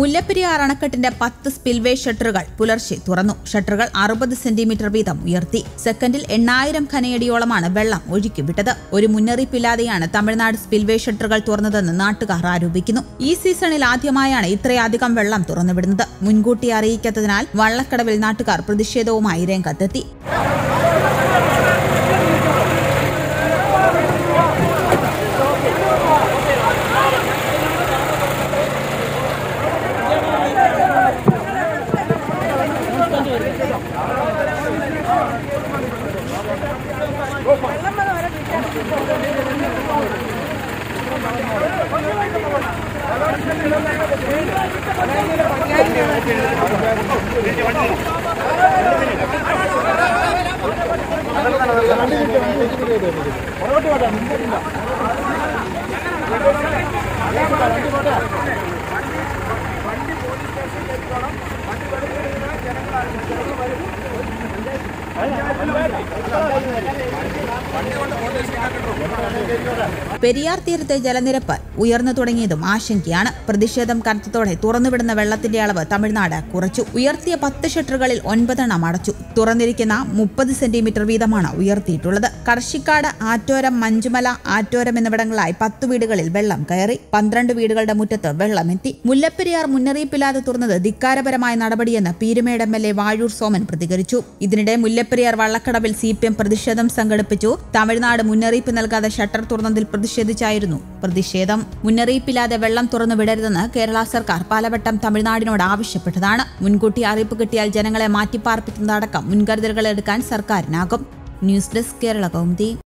മുല്ലപ്പെരിയാർ അണക്കെട്ടിന്റെ പത്ത് സ്പിൽവേ ഷട്ടറുകൾ പുലർച്ചെ തുറന്നു ഷട്ടറുകൾ അറുപത് സെന്റിമീറ്റർ വീതം ഉയർത്തി സെക്കൻഡിൽ എണ്ണായിരം ഖനയടിയോളമാണ് വെള്ളം ഒഴുക്കിവിട്ടത് ഒരു മുന്നറിയിപ്പില്ലാതെയാണ് തമിഴ്നാട് സ്പിൽവേ ഷട്ടറുകൾ തുറന്നതെന്ന് നാട്ടുകാർ ആരോപിക്കുന്നു ഈ സീസണിൽ ആദ്യമായാണ് ഇത്രയധികം വെള്ളം തുറന്നുവിടുന്നത് മുൻകൂട്ടി അറിയിക്കാത്തതിനാൽ വള്ളക്കടവിൽ നാട്ടുകാർ പ്രതിഷേധവുമായി രംഗത്തെത്തി പെരിയാർ തീരത്തെ ജലനിരപ്പ് ഉയർന്നു തുടങ്ങിയതും ആശങ്കയാണ് പ്രതിഷേധം കനത്തതോടെ തുറന്നുവിടുന്ന വെള്ളത്തിന്റെ അളവ് തമിഴ്നാട് കുറച്ചു ഉയർത്തിയ പത്ത് ഷട്ടറുകളിൽ ഒൻപതെണ്ണം അടച്ചു തുറന്നിരിക്കുന്ന മുപ്പത് സെന്റിമീറ്റർ വീതമാണ് ഉയർത്തിയിട്ടുള്ളത് കർഷിക്കാട് ആറ്റോരം മഞ്ചുമല ആറ്റോരം എന്നിവിടങ്ങളിലായി പത്ത് വീടുകളിൽ വെള്ളം കയറി പന്ത്രണ്ട് വീടുകളുടെ മുറ്റത്ത് വെള്ളമെത്തി മുല്ലപ്പെരിയാർ മുന്നറിയിപ്പില്ലാതെ തുറന്നത് ധിക്കാരപരമായ നടപടിയെന്ന് Peerumedu M L A Vazhoor Soman പ്രതികരിച്ചു ഇതിനിടെ മുല്ലപ്പെരിയാർ വള്ളക്കടവിൽ സി പി എം പ്രതിഷേധം സംഘടിപ്പിച്ചു തമിഴ്നാട് മുന്നറിയിപ്പ് നൽകാതെ ഷട്ടർ തുറന്നതിൽ പ്രതിഷേധിച്ചായിരുന്നു പ്രതിഷേധം മുന്നറിയിപ്പില്ലാതെ വെള്ളം തുറന്നു വിടരുതെന്ന് കേരള സർക്കാർ പലവട്ടം തമിഴ്നാടിനോട് ആവശ്യപ്പെട്ടതാണ് മുൻകൂട്ടി അറിയിപ്പ് കിട്ടിയാൽ ജനങ്ങളെ മാറ്റിപ്പാർപ്പിക്കുന്നതടക്കം മുൻകരുതലുകൾ എടുക്കാൻ സർക്കാരിനാകും ന്യൂസ് ഡെസ്ക് കേരള കൗമുദി